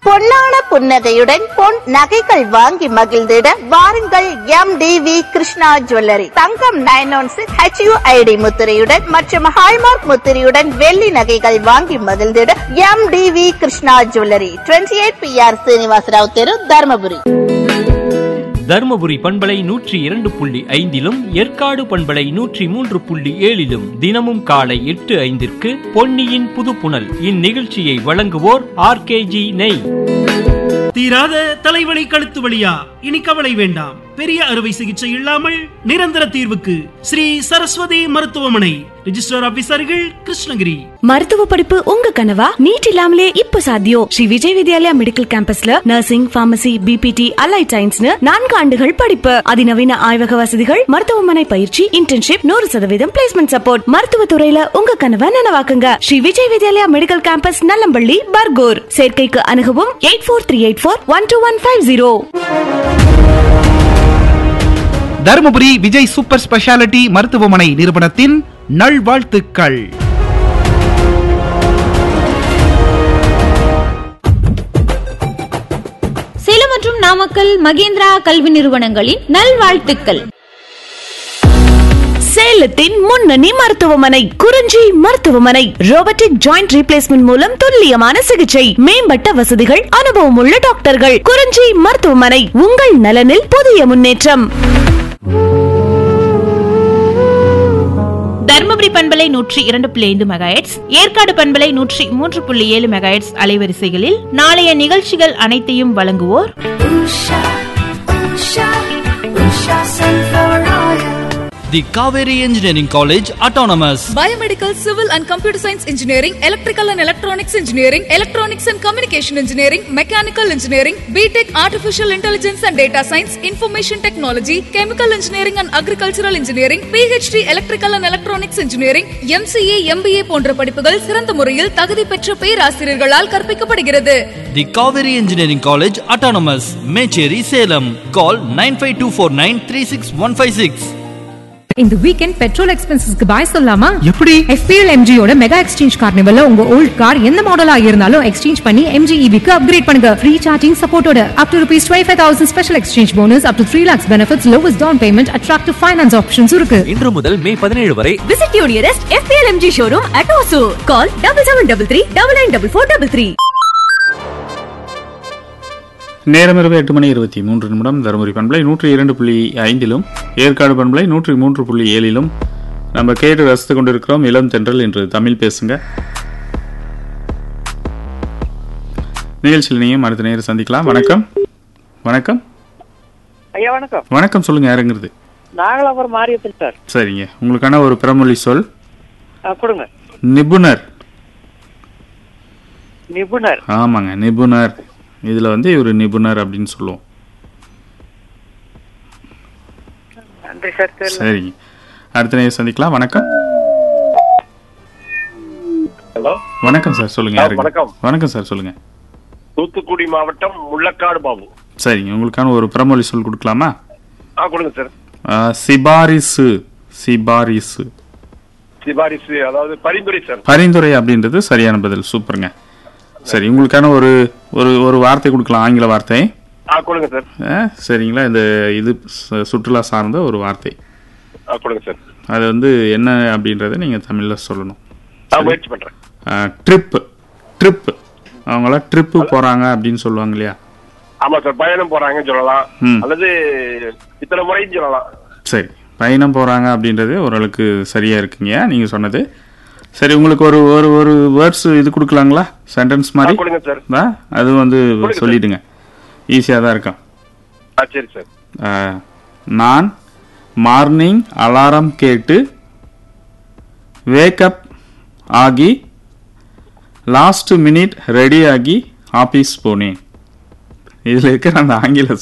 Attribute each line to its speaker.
Speaker 1: பொன்னான புன்னகையுடன் பொன் நகைகள் வாங்கி மகிழ்ந்திட வாருங்கள் M T V Krishna jewellery தங்கம் நைன் ஒன் சிக்ஸ் ஹெச்யூஐடி முத்திரையுடன் மற்றும் ஹால்மார்க் முத்திரையுடன் வெள்ளி நகைகள் வாங்கி மகிழ்ந்திட M T V Krishna jewellery twenty eight P R Srinivasarao தெரு தர்மபுரி
Speaker 2: தருமபுரி பண்பலை நூற்றி இரண்டு புள்ளி ஐந்திலும் ஏற்காடு பண்பலை நூற்றி மூன்று புள்ளி ஏழிலும் தினமும் காலை எட்டு ஐந்திற்கு பொன்னியின் புதுப்புணல் இந்நிகழ்ச்சியை வழங்குவோர் ஆர்கேஜி நெய்
Speaker 3: தீராத தலைவலி கழுத்து வலியா இனி கவலை வேண்டாம் பெரிய அறுவை சிகிச்சை இல்லாமல் நிரந்தர தீர்வுக்கு ஸ்ரீ சரஸ்வதி மருத்துவமனை ரிஜிஸ்டர் ஆபீசர்கள் கிருஷ்ணகிரி
Speaker 4: மருத்துவ படிப்பு உங்க கனவா நீட் இல்லாமலே இப்ப சாத்தியம் ஸ்ரீ விஜய் வித்யாலயா மெடிக்கல் கேம்பஸ்ல நர்சிங் பார்மசி பிபிடி அலைட் சயின்ஸ்னு நான்கு ஆண்டுகள் படிப்பு அதிநவீன ஆய்வக வசதிகள் மருத்துவமனை பயிற்சி இன்டர்ன்ஷிப் நூறு சதவீதம் பிளேஸ்மெண்ட் சப்போர்ட் மருத்துவ துறையில உங்க கனவை நனவாக்குங்க ஸ்ரீ விஜய் வித்யாலயா மெடிக்கல் கேம்பஸ் நல்லம்பள்ளி பர்கூர் சேர்க்கைக்கு அணுகவும் eight four three eight four one two one five zero
Speaker 5: Dharmapuri Vijay super speciality மருத்துவமனை நிறுவனத்தின் நல்வாழ்த்துக்கள்
Speaker 6: சேலம் மற்றும் நாமக்கல் மகேந்திரா கல்வி நிறுவனங்களின் நல்வாழ்த்துக்கள்
Speaker 4: சேலத்தின் முன்னணி மருத்துவமனை குறிஞ்சி மருத்துவமனை ரோபோட்டிக் ஜாயிண்ட் ரீப்ளேஸ்மெண்ட் மூலம் துல்லியமான சிகிச்சை மேம்பட்ட வசதிகள் அனுபவம் உள்ள டாக்டர்கள் குறிஞ்சி மருத்துவமனை உங்கள் நலனில் புதிய முன்னேற்றம்
Speaker 7: தருமபுரி பண்பலை நூற்றி இரண்டு புள்ளி ஐந்து மெகாஹெட்ஸ் ஏற்காடு பண்பலை நூற்றி மூன்று புள்ளி ஏழு மெகாஹெட்ஸ் அலைவரிசைகளில் நாளைய நிகழ்ச்சிகள் அனைத்தையும் வழங்குவோர்
Speaker 8: The Kaveri Engineering College Autonomous.
Speaker 9: Biomedical, Civil and Computer Science Engineering, Electrical and Electronics Engineering, Electronics and Communication Engineering, Mechanical Engineering, BTech Artificial Intelligence and Data Science, Information Technology, Chemical Engineering and Agricultural Engineering, PhD Electrical and Electronics Engineering, MCA, MBA போன்ற படிப்புகள் சிறந்த முறையில் தகுதி பெற்ற பேராசிரியர்களால் கற்பிக்கப்படுகிறது
Speaker 8: The Kaveri Engineering College Autonomous. Mecheri Salem. Call 95249
Speaker 10: இந்த weekend petrol எக்ஸ்பென்சஸ்க்கு பாய் சொல்லலாமா
Speaker 5: எப்படி
Speaker 10: எஃபிஎல் எம்ஜியோட மெகா எக்ஸ்சேஞ்ச் கார்னிவல்ல உங்க ஓல்ட் கார் எந்த மாடலா இருந்தாலும் எக்ஸ்சேஞ்ச் பண்ணி எம்ஜி க்கு அப்கிரேட் பண்ணுங்க ஃப்ரீ சார்ஜிங் சப்போர்ட்டோட up to rupees twenty five thousand special exchange bonus up to three lakhs benefits lowest down payment attractive finance options இருக்கு
Speaker 11: இன்று முதல் மே பதினேழு வரை
Speaker 4: visit you nearest EFL MG showroom at Hosur call double seven double three double nine double four double three
Speaker 12: நேரம் இரவு எட்டு மணி இருபத்தி மூன்று நிமிடம் தருமபுரி பண்பலை நூற்றி இரண்டு புள்ளி ஐந்திலும் ஏற்காடு பண்பலை நூற்றி மூன்று புள்ளி ஏழிலும் நம்ம கேட்டு ரசித்து கொண்டிருக்கிறோம் இளம் தென்றல் என்று தமிழ் பேசுங்க நிகழ்ச்சியில் நீயும் அடுத்த நேரம் சந்திக்கலாம் வணக்கம் வணக்கம்
Speaker 13: ஐயா வணக்கம்
Speaker 12: வணக்கம் சொல்லுங்க யாருங்கிறது
Speaker 13: நாகலாபுரம் மாரியப்பன் சார்
Speaker 12: சரிங்க உங்களுக்கான ஒரு பிறமொழி சொல்
Speaker 13: ஆ, கொடுங்க
Speaker 12: நிபுணர்
Speaker 13: நிபுணர்
Speaker 12: ஆமாங்க நிபுணர் இதுல வந்து இவர் நிபுணர் அப்படின்னு சொல்லுவோம்
Speaker 13: நன்றி சார் தெரியல
Speaker 12: சரிங்க அடுத்த நேரம் சந்திக்கலாம் வணக்கம்
Speaker 14: ஹலோ
Speaker 12: வணக்கம் சார் சொல்லுங்க
Speaker 14: ஆ,
Speaker 12: யாருங்க
Speaker 14: வணக்கம்.
Speaker 12: வணக்கம் சார் சொல்லுங்க
Speaker 14: தூத்துக்குடி மாவட்டம் முள்ளக்காடு பாபு
Speaker 12: சரிங்க உங்களுக்கான ஒரு பிரமொழி சொல் கொடுக்கலாமா
Speaker 14: ஆ கொடுங்க சார்
Speaker 12: ஆ, சிபாரிசு சிபாரிசு
Speaker 14: சிபாரிசு அதாவது பரிந்துரை சார்
Speaker 12: பரிந்துரை அப்படின்றது சரியான பதில் சூப்பருங்க சரி உங்களுக்கான ஒரு ஒரு ஒரு வார்த்தை கொடுக்கலாம் ஆங்கில வார்த்தை
Speaker 14: ஆ கொடுங்க சார்
Speaker 12: ஆ, சரிங்களா இந்த இது சு- சுற்றுலா சார்ந்த ஒரு வார்த்தை
Speaker 14: ஆ கொடுங்க சார்
Speaker 12: அது வந்து என்ன அப்படின்றத நீங்க தமிழ்ல சொல்லணும்
Speaker 14: நான் முயற்சி பண்றேன்
Speaker 12: ட்ரிப் ட்ரிப் அவங்களாம் ட்ரிப்பு போறாங்க அப்படின்னு சொல்லுவாங்க இல்லையா
Speaker 14: ஆமா சார் பயணம் போறாங்கன்னு சொல்லலாம்
Speaker 12: ம்.
Speaker 14: அல்லது இத்தனை முறைன்னு சொல்லலாம்
Speaker 12: சரி பயணம் போறாங்க அப்படின்றது ஓரளவுக்கு சரியா இருக்குங்க நீங்க சொன்னது சரி உங்களுக்கு ஒரு ஒரு ஒரு வேர்ட்ஸ் இது கொடுக்கலாங்களா சென்டென்ஸ்
Speaker 14: ஆ,
Speaker 12: மாதிரி
Speaker 14: கொடுங்க சார்
Speaker 12: ஆ, அது வந்து
Speaker 14: கொடுங்க சார்.
Speaker 12: சொல்லிடுங்க ஈஸியாக தான் இருக்கும்
Speaker 14: ஆ சரி சார்
Speaker 12: ஆ, நான் மார்னிங் அலாரம் கேட்டு வேக்கப் ஆகி லாஸ்ட் மினிட் ரெடி ஆகி ஆபீஸ் போனேன் இதில் இருக்கிற அந்த ஆங்கில